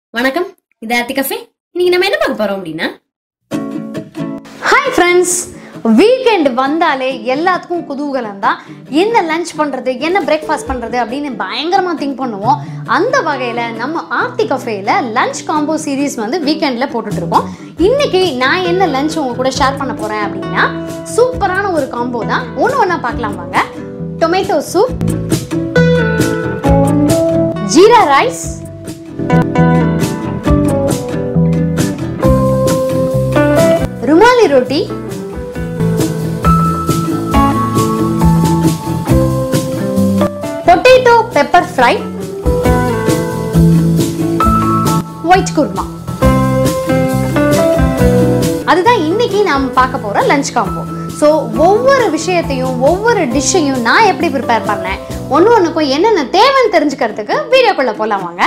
வணக்கம் இது ஆர்த்தி கஃபே இன்னைக்கு நம்ம என்ன பார்க்க போறோம் அப்படின்னா ஹாய் ஃப்ரெண்ட்ஸ் வீக்கெண்ட் வந்தாலே எல்லாத்துக்கும் குதூகலம் தான் என்ன லஞ்ச் பண்ணுறது என்ன பிரேக்ஃபாஸ்ட் பண்ணுறது அப்படின்னு பயங்கரமாக திங்க் பண்ணுவோம் அந்த வகையில் நம்ம ஆர்த்தி கஃபேயில் லஞ்ச் காம்போ சீரீஸ் வந்து வீக்கெண்டில் போட்டுட்ருக்கோம் இன்னைக்கு நான் என்ன லஞ்ச் உங்க கூட ஷேர் பண்ண போகிறேன் அப்படின்னா சூப்பரான ஒரு காம்போ தான் ஒன்று ஒன்றா பார்க்கலாம் வாங்க tomato soup jeera rice rumali roti potato pepper fry white kurma அதுதான் இன்னைக்கு நாம் பார்க்க போற லஞ்ச் காம்போ ஸோ ஒவ்வொரு விஷயத்தையும் ஒவ்வொரு டிஷ்ஷையும் நான் எப்படி ப்ரிப்பேர் பண்ணேன் ஒன்று ஒன்றுக்கும் என்னென்ன தேவைன்னு தெரிஞ்சுக்கிறதுக்கு வீடியோக்குள்ளே போகலாம் வாங்க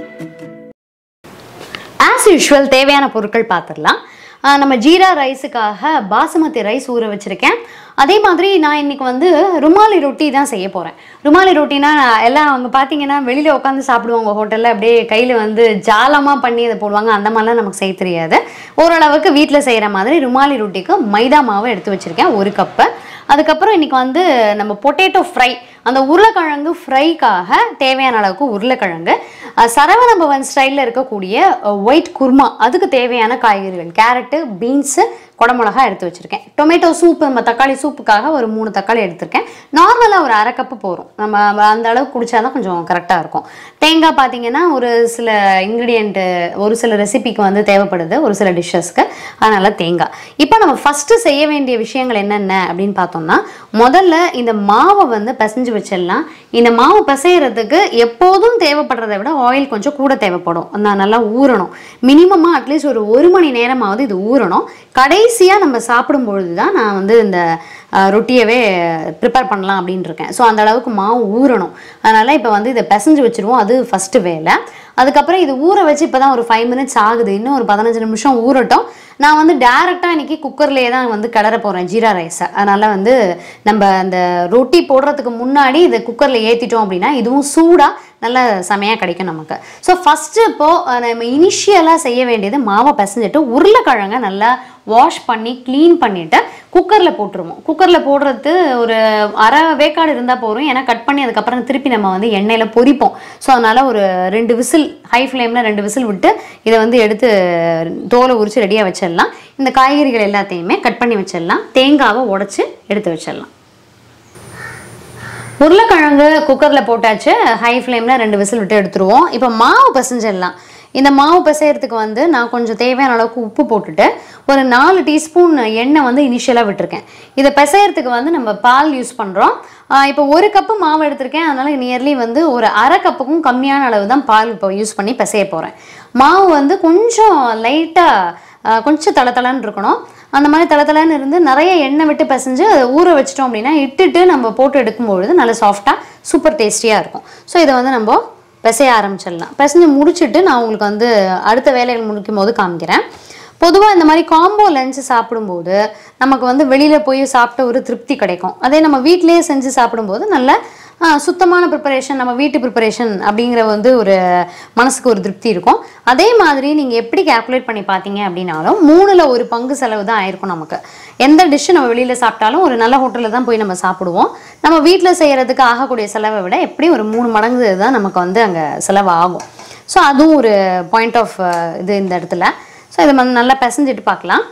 ஆஸ் யூஷுவல் தேவையான பொருட்கள் பார்த்துடலாம் ஆஹ் நம்ம ஜீரா ரைஸுக்காக பாசுமதி ரைஸ் ஊற வச்சுருக்கேன் அதே மாதிரி நான் இன்னைக்கு வந்து ருமாலி ரொட்டி தான் செய்ய போகிறேன் ருமாலி ரொட்டினா எல்லாம் அவங்க பார்த்தீங்கன்னா வெளியில் உட்காந்து சாப்பிடுவாங்க ஹோட்டலில் அப்படியே கையில் வந்து ஜாலமாக பண்ணி அதை போடுவாங்க அந்த மாதிரிலாம் நமக்கு செய்ய தெரியாது ஓரளவுக்கு வீட்டில் செய்கிற மாதிரி ருமாலி ரொட்டிக்கு மைதா மாவு எடுத்து வச்சுருக்கேன் ஒரு கப்பு அதுக்கப்புறம் இன்னைக்கு வந்து நம்ம பொட்டேட்டோ ஃப்ரை அந்த உருளைக்கிழங்கு ஃப்ரைக்காக தேவையான அளவுக்கு உருளைக்கிழங்கு அஹ் சரவண பவன் ஸ்டைலில் இருக்கக்கூடிய ஒயிட் குர்மா அதுக்கு தேவையான காய்கறிகள் கேரட்டு பீன்ஸு குடமிளகா எடுத்து வச்சுருக்கேன் டொமேட்டோ சூப் நம்ம தக்காளி சூப்புக்காக ஒரு மூணு தக்காளி எடுத்திருக்கேன் நார்மலாக ஒரு அரை கப்பு போகிறோம் நம்ம அந்த அளவுக்கு குடிச்சாதான் கொஞ்சம் கரெக்டாக இருக்கும் தேங்காய் பார்த்தீங்கன்னா ஒரு சில இன்க்ரீடியண்ட்டு ஒரு சில ரெசிபிக்கு வந்து தேவைப்படுது ஒரு சில டிஷ்ஷஸ்க்கு அதனால் தேங்காய் இப்போ நம்ம ஃபஸ்ட்டு செய்ய வேண்டிய விஷயங்கள் என்னென்ன அப்படின்னு பார்த்தோம்னா முதல்ல இந்த மாவை வந்து பிசைஞ்சு வச்சிடலாம் இந்த மாவு பிசைகிறதுக்கு எப்போதும் தேவைப்படுறதை விட ஆயில் கொஞ்சம் கூட தேவைப்படும் நான் நல்லா ஊறணும் மினிமமாக அட்லீஸ்ட் ஒரு ஒரு மணி நேரமாவது இது ஊறணும் கடைசியாக நம்ம சாப்பிடும் பொழுது தான் நான் வந்து இந்த அஹ், ரொட்டியவே ப்ரிப்பேர் பண்ணலாம் அப்படின்னு இருக்கேன் ஸோ அந்த அளவுக்கு மாவு ஊறணும் அதனால் இப்போ வந்து இதை பிசைஞ்சு வச்சுருவோம் அது ஃபஸ்ட்டு வேலை அதுக்கப்புறம் இது ஊற வச்சு இப்போ தான் ஒரு ஃபைவ் மினிட்ஸ் ஆகுது இன்னும் ஒரு பதினஞ்சு நிமிஷம் ஊறட்டும் நான் வந்து டேரெக்டாக இன்னைக்கு குக்கர்லேயே தான் வந்து கிளற போகிறேன் ஜீரா ரைஸை அதனால் வந்து நம்ம அந்த ரொட்டி போடுறதுக்கு முன்னாடி இதை குக்கரில் ஏற்றிட்டோம் அப்படின்னா இதுவும் சூடாக நல்ல செமையாக கிடைக்கும் நமக்கு ஸோ ஃபஸ்ட்டு இப்போது நம்ம இனிஷியலாக செய்ய வேண்டியது மாவை பிசைஞ்சிட்டு உருளைக்கிழங்க நல்லா வாஷ் பண்ணி க்ளீன் பண்ணிவிட்டு குக்கரில் போட்டுருவோம் குக்கரில் போடுறது ஒரு அரை வேக்காடு இருந்தால் போதும் ஏன்னா கட் பண்ணி அதுக்கப்புறம் திருப்பி நம்ம வந்து எண்ணெயில் பொரிப்போம் ஸோ அதனால் ஒரு ரெண்டு விசில் ஹை ஃப்ளேமில் ரெண்டு விசில் விட்டு இதை வந்து எடுத்து தோலை உரித்து ரெடியாக வச்சிடலாம் இந்த காய்கறிகள் எல்லாத்தையுமே கட் பண்ணி வச்சிடலாம் தேங்காவை உடச்சி எடுத்து வச்சிடலாம் உருளைக்கிழங்கு குக்கரில் போட்டாச்சு ஹை ஃப்ளேமில் ரெண்டு விசில் விட்டு எடுத்துருவோம் இப்போ மாவு பிசைஞ்சிடலாம் இந்த மாவு பிசையறதுக்கு வந்து நான் கொஞ்சம் தேவையான அளவுக்கு உப்பு போட்டுட்டு ஒரு நாலு டீஸ்பூன் எண்ணெய் வந்து இனிஷியலாக விட்டுருக்கேன் இதை பிசையறதுக்கு வந்து நம்ம பால் யூஸ் பண்ணுறோம் இப்போ ஒரு கப்பு மாவு எடுத்திருக்கேன் அதனால் நியர்லி வந்து ஒரு அரை கப்புக்கும் கம்மியான அளவு தான் பால் இப்போ யூஸ் பண்ணி பிசைய போகிறேன் மாவு வந்து கொஞ்சம் லைட்டாக கொஞ்சம் தளதளன்னு இருக்கணும் அந்த மாதிரி தளதளன்னு இருந்து நிறைய எண்ணெய் விட்டு பிசைஞ்சு அதை ஊற வச்சிட்டோம் அப்படின்னா இட்டுட்டு நம்ம போட்டு எடுக்கும்பொழுது நல்லா சாஃப்டாக சூப்பர் டேஸ்டியாக இருக்கும் ஸோ இதை வந்து நம்ம பிசைய ஆரம்பிச்சிடலாம் பிசைஞ்சு முடிச்சுட்டு நான் உங்களுக்கு வந்து அடுத்த வேலைகள் முடிக்கும் போது காமிக்கிறேன் பொதுவாக இந்த மாதிரி காம்போ லஞ்ச் சாப்பிடும்போது நமக்கு வந்து வெளியில் போய் சாப்பிட்ட ஒரு திருப்தி கிடைக்கும் அதே நம்ம வீட்டிலேயே செஞ்சு சாப்பிடும்போது நல்ல ஆ, சுத்தமான ப்ரிப்பரேஷன் நம்ம வீட்டு ப்ரிப்பரேஷன் அப்படிங்கிற வந்து ஒரு மனசுக்கு ஒரு திருப்தி இருக்கும் அதே மாதிரி நீங்கள் எப்படி கால்குலேட் பண்ணி பார்த்தீங்க அப்படின்னாலும் மூணில் ஒரு பங்கு செலவு தான் ஆயிருக்கும் நமக்கு எந்த டிஷ்ஷு நம்ம வெளியில் சாப்பிட்டாலும் ஒரு நல்ல ஹோட்டலில் தான் போய் நம்ம சாப்பிடுவோம் நம்ம வீட்டில் செய்கிறதுக்கு ஆகக்கூடிய செலவை விட எப்படி ஒரு மூணு மடங்கு தான் நமக்கு வந்து அங்கே செலவு ஆகும் ஸோ அதுவும் ஒரு பாயிண்ட் ஆஃப் இது இந்த இடத்துல ஸோ இதை வந்து நல்லா பிசைஞ்சிட்டு பார்க்கலாம்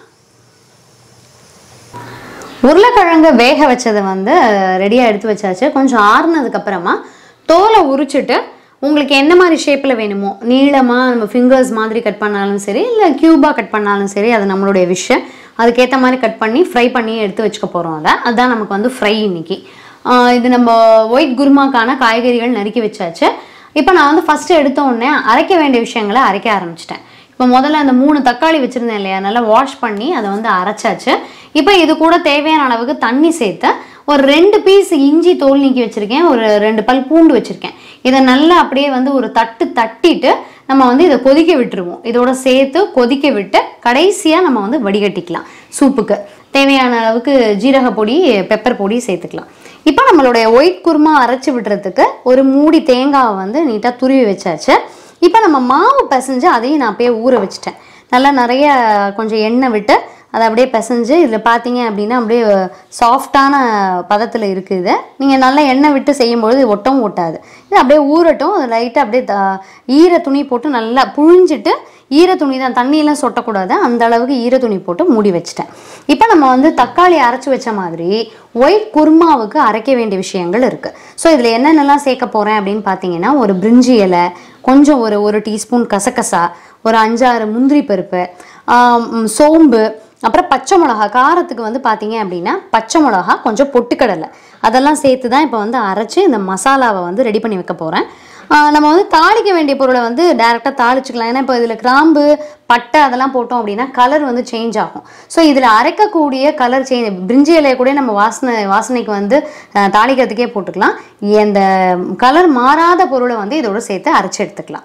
உருளைக்கிழங்கு வேக வச்சதை வந்து ரெடியாக எடுத்து வச்சாச்சு கொஞ்சம் ஆறுனதுக்கு அப்புறமா தோலை உரிச்சிட்டு உங்களுக்கு என்ன மாதிரி ஷேப்பில் வேணுமோ நீளமாக நம்ம ஃபிங்கர்ஸ் மாதிரி கட் பண்ணாலும் சரி இல்லை க்யூபாக கட் பண்ணாலும் சரி அது நம்மளுடைய விஷ் அதுக்கேற்ற மாதிரி கட் பண்ணி ஃப்ரை பண்ணி எடுத்து வச்சுக்க போகிறோம் அதை அதுதான் நமக்கு வந்து ஃப்ரை இன்னைக்கு ஆஹ் இது நம்ம ஒயிட் குருமாக்கான காய்கறிகள் நறுக்கி வச்சாச்சு இப்போ நான் வந்து ஃபஸ்ட்டு எடுத்த உடனே அரைக்க வேண்டிய விஷயங்களை அரைக்க ஆரம்பிச்சிட்டேன் இப்போ முதல்ல அந்த மூணு தக்காளி வச்சுருந்தேன் இல்லையா நல்லா வாஷ் பண்ணி அதை வந்து அரைச்சாச்சு இப்போ இது கூட தேவையான அளவுக்கு தண்ணி சேர்த்து ஒரு ரெண்டு பீஸ் இஞ்சி தோல் நீக்கி வச்சுருக்கேன் ஒரு ரெண்டு பல் பூண்டு வச்சுருக்கேன் இதை நல்லா அப்படியே வந்து ஒரு தட்டு தட்டிட்டு நம்ம வந்து இதை கொதிக்க விட்டுருவோம் இதோட சேர்த்து கொதிக்க விட்டு கடைசியாக நம்ம வந்து வடிகட்டிக்கலாம் சூப்புக்கு தேவையான அளவுக்கு ஜீரக பொடி பெப்பர் பொடி சேர்த்துக்கலாம் இப்போ நம்மளுடைய ஒயிட் குருமா அரைச்சி விடுறதுக்கு ஒரு மூடி தேங்காவை வந்து நீட்டாக துருவி வச்சாச்சு இப்போ நம்ம மாவு பிசைஞ்சு அதையும் நான் அப்படியே ஊற வச்சுட்டேன் நல்லா நிறைய கொஞ்சம் எண்ணெய் விட்டு அதை அப்படியே பிசைஞ்சு இதில் பார்த்தீங்க அப்படின்னா அப்படியே சாஃப்டான பதத்தில் இருக்குது இது நீங்கள் நல்லா எண்ணெய் விட்டு செய்யும்பொழுது இது ஒட்டவும் ஒட்டாது இது அப்படியே ஊறட்டும் அது லைட்டாக அப்படியே த- ஈர துணி போட்டு நல்லா புழிஞ்சிட்டு ஈர துணி தான் தண்ணியெல்லாம் சொட்டக்கூடாது அந்த அளவுக்கு ஈர துணி போட்டு மூடி வச்சிட்டேன் இப்போ நம்ம வந்து தக்காளி அரைச்சி வச்ச மாதிரி ஒயிட் குருமாவுக்கு அரைக்க வேண்டிய விஷயங்கள் இருக்குது ஸோ இதில் என்னென்னலாம் சேர்க்க போகிறேன் அப்படின்னு பார்த்தீங்கன்னா ஒரு பிரிஞ்சி இலை கொஞ்சம் ஒரு ஒரு டீஸ்பூன் கசகசா ஒரு அஞ்சாறு முந்திரி பருப்பு ஆம், சோம்பு அப்புறம் பச்சை மிளகா காரத்துக்கு வந்து பார்த்தீங்க அப்படின்னா பச்சை மிளகா கொஞ்சம் பொட்டுக்கடலை அதெல்லாம் சேர்த்து தான் இப்போ வந்து அரைச்சி இந்த மசாலாவை வந்து ரெடி பண்ணி வைக்க போகிறேன் நம்ம வந்து தாளிக்க வேண்டிய பொருளை வந்து டேரெக்டாக தாளிச்சுக்கலாம் ஏன்னா இப்போ இதில் கிராம்பு பட்டை அதெல்லாம் போட்டோம் அப்படின்னா கலர் வந்து சேஞ்ச் ஆகும் ஸோ இதில் அரைக்கக்கூடிய கலர் சேஞ்ச் பிரிஞ்சி இலையை கூட நம்ம வாசனை வாசனைக்கு வந்து அஹ், தாளிக்கிறதுக்கே போட்டுக்கலாம் இந்த கலர் மாறாத பொருளை வந்து இதோட சேர்த்து அரைச்சி எடுத்துக்கலாம்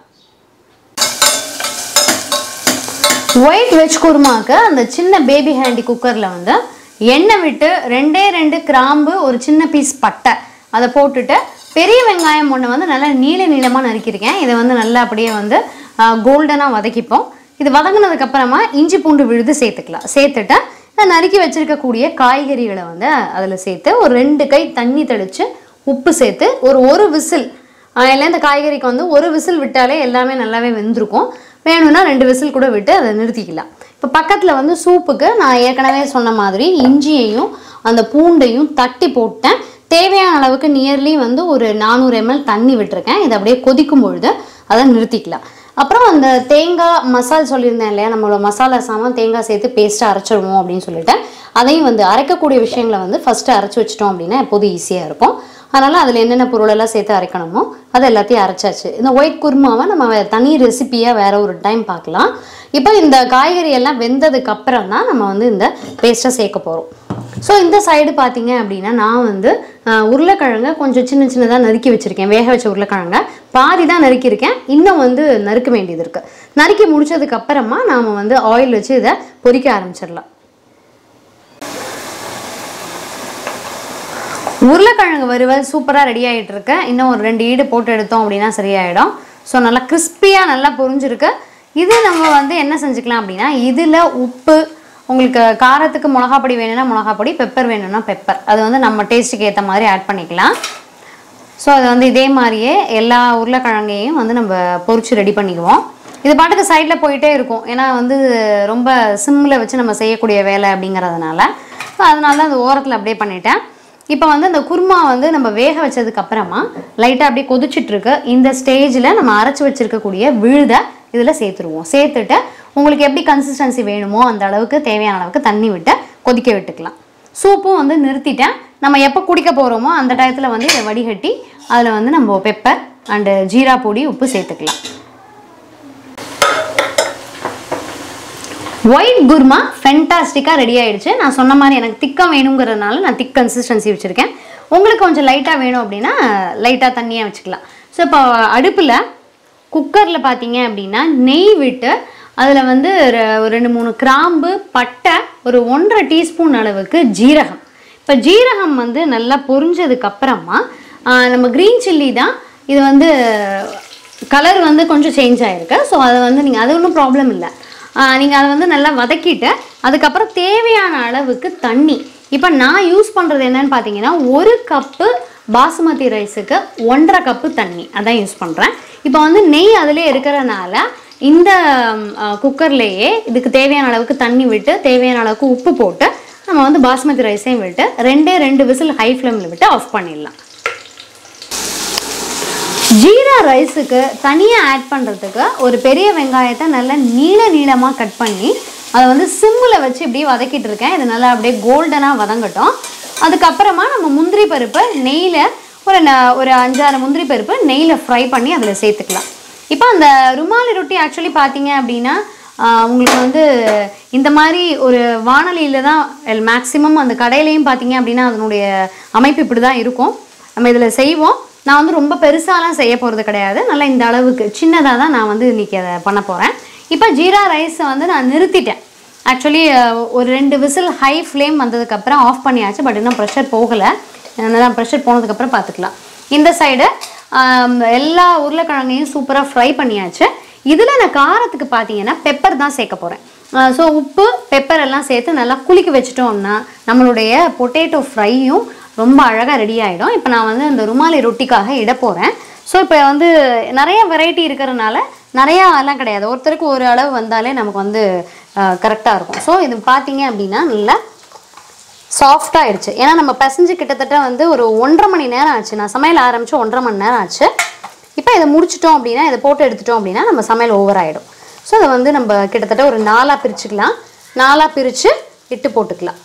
ஒயிட் வெஜ் குருமாக்கு அந்த சின்ன பேபி ஹேண்டி குக்கரில் வந்து எண்ணெய் விட்டு ரெண்டே ரெண்டு கிராம்பு ஒரு சின்ன பீஸ் பட்டை அதை போட்டுட்டு பெரிய வெங்காயம் ஒன்று வந்து நல்லா நீள நீளமாக நறுக்கியிருக்கேன் இதை வந்து நல்லா அப்படியே வந்து கோல்டனாக வதக்கிப்போம் இது வதங்கினதுக்கு அப்புறமா இஞ்சி பூண்டு விழுது சேர்த்துக்கலாம் சேர்த்துட்டு நான் நறுக்கி வச்சிருக்கக்கூடிய காய்கறிகளை வந்து அதில் சேர்த்து ஒரு ரெண்டு கை தண்ணி தெளித்து உப்பு சேர்த்து ஒரு ஒரு விசில் இல்லை இந்த காய்கறிக்கு வந்து ஒரு விசில் விட்டாலே எல்லாமே நல்லாவே வெந்திருக்கும் வேணும்னா ரெண்டு விசில் கூட விட்டு அதை நிறுத்திக்கலாம் இப்போ பக்கத்தில் வந்து சூப்புக்கு நான் ஏற்கனவே சொன்ன மாதிரி இஞ்சியையும் அந்த பூண்டையும் தட்டி போட்டேன் தேவையான அளவுக்கு நியர்லி வந்து ஒரு நானூறு எம்எல் தண்ணி விட்டுருக்கேன் இதை அப்படியே கொதிக்கும் பொழுது அதை நிறுத்திக்கலாம் அப்புறம் அந்த தேங்காய் மசால் சொல்லியிருந்தேன் இல்லையா நம்மளோட மசாலா சாமான் தேங்காய் சேர்த்து பேஸ்ட்டாக அரைச்சிடுவோம் அப்படின்னு சொல்லிட்டு அதையும் வந்து அரைக்கக்கூடிய விஷயங்களை வந்து ஃபஸ்ட்டு அரைச்சி வச்சிட்டோம் அப்படின்னா எப்போதும் ஈஸியாக இருக்கும் அதனால் அதில் என்னென்ன பொருளெல்லாம் சேர்த்து அரைக்கணுமோ அதை எல்லாத்தையும் அரைச்சாச்சு இந்த ஒயிட் குருமாவை நம்ம வே- தனி ரெசிபியாக வேற ஒரு டைம் பார்க்கலாம் இப்போ இந்த காய்கறி எல்லாம் வெந்ததுக்கு அப்புறம் தான் நம்ம வந்து இந்த பேஸ்ட்டை சேர்க்க போகிறோம் ஸோ இந்த சைடு பார்த்தீங்க அப்படின்னா நான் வந்து ஆஹ், உருளைக்கிழங்க கொஞ்சம் சின்ன சின்னதாக நறுக்கி வச்சுருக்கேன் வேக வச்ச உருளைக்கிழங்க பாதி தான் நறுக்கியிருக்கேன் இன்னும் வந்து நறுக்க வேண்டியது இருக்குது நறுக்கி முடிச்சதுக்கு அப்புறமா நாம் வந்து ஆயில் வச்சு இதை பொரிக்க ஆரம்பிச்சிடலாம் உருளைக்கிழங்கு வறுவல் சூப்பராக ரெடி ஆகிட்டு இருக்கு இன்னும் ஒரு ரெண்டு ஈடு போட்டு எடுத்தோம் அப்படின்னா சரியாயிடும் ஸோ நல்லா கிறிஸ்பியாக நல்லா பொரிஞ்சிருக்கு இது நம்ம வந்து என்ன செஞ்சுக்கலாம் அப்படின்னா இதில் உப்பு உங்களுக்கு காரத்துக்கு மிளகா பொடி வேணும்னா மிளகா பொடி பெப்பர் வேணும்னா பெப்பர் அது வந்து நம்ம டேஸ்ட்டுக்கு ஏற்ற மாதிரி ஆட் பண்ணிக்கலாம் ஸோ அது வந்து இதே மாதிரியே எல்லா உருளைக்கிழங்கையும் வந்து நம்ம பொரிச்சு ரெடி பண்ணிக்குவோம் இது பாட்டுக்கு சைடில் போயிட்டே இருக்கும் ஏன்னா வந்து ரொம்ப சிம்மில் வச்சு நம்ம செய்யக்கூடிய வேலை அப்படிங்கிறதுனால ஸோ அதனால தான் அந்த ஓரத்தில் அப்படியே பண்ணிட்டேன் இப்போ வந்து இந்த குருமா வந்து நம்ம வேக வச்சதுக்கு அப்புறமா லைட்டாக அப்படியே கொதிச்சிட்டு இருக்கு இந்த ஸ்டேஜில் நம்ம அரைச்சி வச்சிருக்கக்கூடிய விழுதை இதில் சேர்த்துருவோம் சேர்த்துட்டு உங்களுக்கு எப்படி கன்சிஸ்டன்சி வேணுமோ அந்த அளவுக்கு தேவையான அளவுக்கு தண்ணி விட்டு கொதிக்க விட்டுக்கலாம் சூப்பும் வந்து நிறுத்திட்டேன் நம்ம எப்போ குடிக்க போகிறோமோ அந்த டயத்தில் வந்து இதை வடிகட்டி அதில் வந்து நம்ம பெப்பர் அண்டு ஜீரா பொடி உப்பு சேர்த்துக்கலாம் ஒயிட் குர்மா ஃபென்டாஸ்டிக்காக ரெடி ஆயிடுச்சு நான் சொன்ன மாதிரி எனக்கு திக்காக வேணுங்கிறதுனால நான் திக் கன்சிஸ்டன்சி வச்சுருக்கேன் உங்களுக்கு கொஞ்சம் லைட்டாக வேணும் அப்படின்னா லைட்டாக தண்ணியாக வச்சுக்கலாம் ஸோ இப்போ அடுப்பில் குக்கரில் பார்த்தீங்க அப்படின்னா நெய் விட்டு அதில் வந்து ஒரு- ஒரு ரெண்டு மூணு கிராம்பு பட்டை ஒரு ஒன்றரை டீஸ்பூன் அளவுக்கு ஜீரகம் இப்போ ஜீரகம் வந்து நல்லா பொரிஞ்சதுக்கு அப்புறமா ஆஹ், நம்ம க்ரீன் சில்லி தான் இது வந்து கலர் வந்து கொஞ்சம் சேஞ்ச் ஆயிருக்கு ஸோ அதை வந்து நீங்கள் அது ஒன்றும் ப்ராப்ளம் இல்லை நீங்கள் அதை வந்து நல்லா வதக்கிட்டு அதுக்கப்புறம் தேவையான அளவுக்கு தண்ணி இப்போ நான் யூஸ் பண்ணுறது என்னன்னு பார்த்தீங்கன்னா ஒரு கப்பு பாசுமதி ரைஸுக்கு ஒன்றரை கப்பு தண்ணி அதான் யூஸ் பண்ணுறேன் இப்போ வந்து நெய் அதிலே இருக்கிறனால இந்த குக்கர்லேயே இதுக்கு தேவையான அளவுக்கு தண்ணி விட்டு தேவையான அளவுக்கு உப்பு போட்டு நம்ம வந்து பாஸ்மதி ரைஸையும் விட்டு ரெண்டே ரெண்டு விசில் ஹை ஃப்ளேமில் விட்டு ஆஃப் பண்ணிடலாம் ஜீரா ரைஸுக்கு தனியாக ஆட் பண்ணுறதுக்கு ஒரு பெரிய வெங்காயத்தை நல்லா நீள நீளமாக கட் பண்ணி அதை வந்து சிம்மில் வச்சு இப்படியே வதக்கிட்டு இருக்கேன் இது நல்லா அப்படியே கோல்டனாக வதங்கட்டும் அதுக்கப்புறமா நம்ம முந்திரி பருப்பு நெய்யில் ஒரு ந- ஒரு அஞ்சாறு முந்திரி பருப்பு நெய்யில் ஃப்ரை பண்ணி அதில் சேர்த்துக்கலாம் இப்போ அந்த ருமாலி ரொட்டி ஆக்சுவலி பார்த்தீங்க அப்படின்னா ஆஹ், உங்களுக்கு வந்து இந்த மாதிரி ஒரு வானொலியில் தான் மேக்ஸிமம் அந்த கடையிலையும் பார்த்தீங்க அப்படின்னா அதனுடைய அமைப்பு இப்படி தான் இருக்கும் நம்ம இதில் செய்வோம் நான் வந்து ரொம்ப பெருசாலாம் செய்ய போகிறது கிடையாது நல்லா இந்த அளவுக்கு சின்னதாக தான் நான் வந்து இன்றைக்கி அதை பண்ண போகிறேன் இப்போ ஜீரா ரைஸை வந்து நான் நிறுத்திட்டேன் ஆக்சுவலி ஒரு ரெண்டு விசில் ஹை ஃப்ளேம் வந்ததுக்கப்புறம் ஆஃப் பண்ணியாச்சு பட் இன்னும் ப்ரெஷர் போகலை அதனால் ப்ரெஷர் போனதுக்கப்புறம் பார்த்துக்கலாம் இந்த சைடு ஆம், எல்லா உருளைக்கிழங்கையும் சூப்பராக ஃப்ரை பண்ணியாச்சு இதில் நான் காரத்துக்கு பார்த்தீங்கன்னா பெப்பர் தான் சேர்க்க போகிறேன் ஸோ உப்பு பெப்பர் எல்லாம் சேர்த்து நல்லா குளிக்க வச்சிட்டோம்னா நம்மளுடைய பொட்டேட்டோ ஃப்ரையும் ரொம்ப அழகாக ரெடி ஆகிடும் இப்போ நான் வந்து இந்த ருமாலி ரொட்டிக்காக இட போகிறேன் ஸோ இப்போ வந்து நிறைய வெரைட்டி இருக்கிறதுனால நிறையா எல்லாம் கிடையாது ஒருத்தருக்கு ஒரு அளவு வந்தாலே நமக்கு வந்து கரெக்டாக இருக்கும் ஸோ இது பார்த்தீங்க அப்படின்னா நல்லா சாஃப்ட் ஆயிடுச்சு ஏன்னா நம்ம பிசைஞ்சு கிட்டத்தட்ட வந்து ஒரு ஒன்றரை மணி நேரம் ஆச்சு நான் சமையல் ஆரம்பிச்சு ஒன்றரை மணி நேரம் ஆச்சு இப்போ இதை முடிச்சிட்டோம் அப்படின்னா இதை போட்டு எடுத்துட்டோம் அப்படின்னா நம்ம சமையல் ஓவர் ஆகிடும் ஸோ அதை வந்து நம்ம கிட்டத்தட்ட ஒரு நாலாக பிரிச்சுக்கலாம் நாலாக பிரித்து இட்டு போட்டுக்கலாம்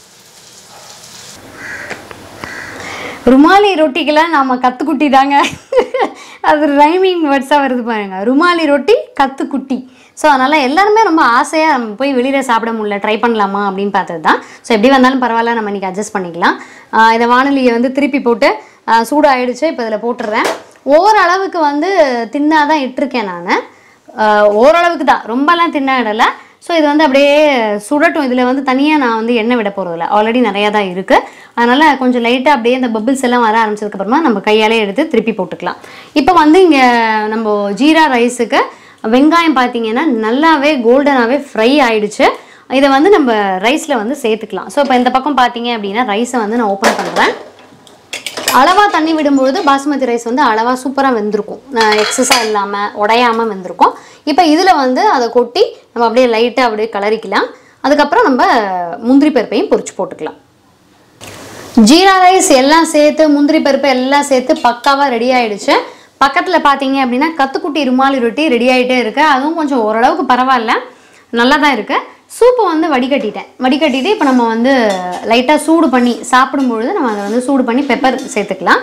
ருமாலி ரொட்டிக்கெல்லாம் நாம கத்துக்குட்டி தாங்க அது ரைமிங் வேர்ட்ஸாக வருது பாருங்க ருமாலி ரொட்டி கத்துக்குட்டி ஸோ அதனால் எல்லாருமே ரொம்ப ஆசையாக நம்ம போய் வெளியில் சாப்பிட முடியல ட்ரை பண்ணலாமா அப்படின்னு பார்த்தது தான் ஸோ எப்படி வந்தாலும் பரவாயில்ல நம்ம இன்றைக்கி அட்ஜஸ்ட் பண்ணிக்கலாம் ஆஹ் இதை வானொலியை வந்து திருப்பி போட்டு ஆஹ் சூடாயிடுச்சு இப்போ இதில் போட்டுடுறேன் ஓரளவுக்கு வந்து தின்னாக தான் இட்டிருக்கேன் நான் ஓரளவுக்கு தான் ரொம்பலாம் தின்ன இடல ஸோ இது வந்து அப்படியே சுடட்டும் இதில் வந்து தனியாக நான் வந்து எண்ணெய் விட போகிறதில்ல ஆல்ரெடி நிறையா தான் இருக்குது அதனால் கொஞ்சம் லைட்டாக அப்படியே இந்த பபிள்ஸ் எல்லாம் வர ஆரம்பிச்சதுக்கப்புறமா நம்ம கையாலே எடுத்து திருப்பி போட்டுக்கலாம் இப்போ வந்து இங்கே நம்ம ஜீரா ரைஸுக்கு வெங்காயம் பார்த்தீங்கன்னா நல்லாவே கோல்டனாகவே ஃப்ரை ஆயிடுச்சு இதை வந்து நம்ம ரைஸில் வந்து சேர்த்துக்கலாம் ஸோ இப்போ இந்த பக்கம் பார்த்தீங்க அப்படின்னா ரைஸை வந்து நான் ஓப்பன் பண்ணுறேன் அளவாக தண்ணி விடும்பொழுது பாஸ்மதி ரைஸ் வந்து அளவாக சூப்பராக வெந்திருக்கும் எக்ஸஸாக இல்லாமல் உடையாமல் வெந்திருக்கும் இப்போ இதில் வந்து அதை கொட்டி நம்ம அப்படியே லைட்டாக அப்படியே கலரிக்கலாம் அதுக்கப்புறம் நம்ம முந்திரி பருப்பையும் பொரிச்சு போட்டுக்கலாம் ஜீரா ரைஸ் எல்லாம் சேர்த்து முந்திரி பருப்பு எல்லாம் சேர்த்து பக்காவாக ரெடி ஆயிடுச்சு பக்கத்தில் பார்த்தீங்க அப்படின்னா கத்துக்குட்டி ருமாலி ரொட்டி ரெடி ஆகிட்டே இருக்கு அதுவும் கொஞ்சம் ஓரளவுக்கு பரவாயில்ல நல்லா தான் இருக்கு சூப்பை வந்து வடிகட்டிட்டேன் வடிகட்டிட்டு இப்போ நம்ம வந்து லைட்டாக சூடு பண்ணி சாப்பிடும்பொழுது நம்ம அதை வந்து சூடு பண்ணி பெப்பர் சேர்த்துக்கலாம்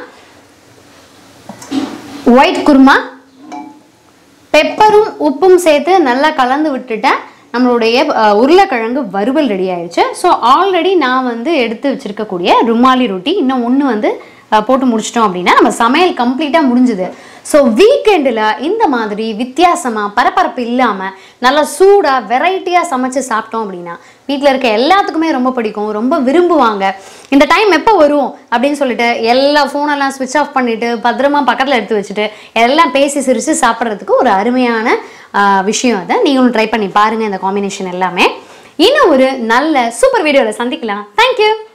ஒயிட் குருமா பெப்பரும் உப்பும் சேர்த்து நல்லா கலந்து விட்டுட்டேன் நம்மளுடைய அஹ், உருளைக்கிழங்கு வறுவல் ரெடி ஆயிடுச்சு ஸோ ஆல்ரெடி நான் வந்து எடுத்து வச்சிருக்கக்கூடிய ருமாலி ரொட்டி இன்னும் ஒன்று வந்து அஹ், போட்டு முடிச்சிட்டோம் அப்படின்னா நம்ம சமையல் கம்ப்ளீட்டாக முடிஞ்சுது ஸோ வீக்கெண்டில் இந்த மாதிரி வித்தியாசமாக பரபரப்பு இல்லாமல் நல்லா சூடாக வெரைட்டியாக சமைச்சு சாப்பிட்டோம் அப்படின்னா வீட்டில் இருக்க எல்லாத்துக்குமே ரொம்ப பிடிக்கும் ரொம்ப விரும்புவாங்க இந்த டைம் எப்போ வரும் அப்படின்னு சொல்லிட்டு எல்லா ஃபோனெல்லாம் ஸ்விட்ச் ஆஃப் பண்ணிட்டு பத்திரமா பக்கத்தில் எடுத்து வச்சுட்டு எல்லாம் பேசி சிரித்து சாப்பிட்றதுக்கு ஒரு அருமையான ஆஹ், விஷயம் அதை நீங்களும் ட்ரை பண்ணி பாருங்கள் இந்த காம்பினேஷன் எல்லாமே இன்னும் ஒரு நல்ல சூப்பர் வீடியோவில் சந்திக்கலாம் தேங்க்யூ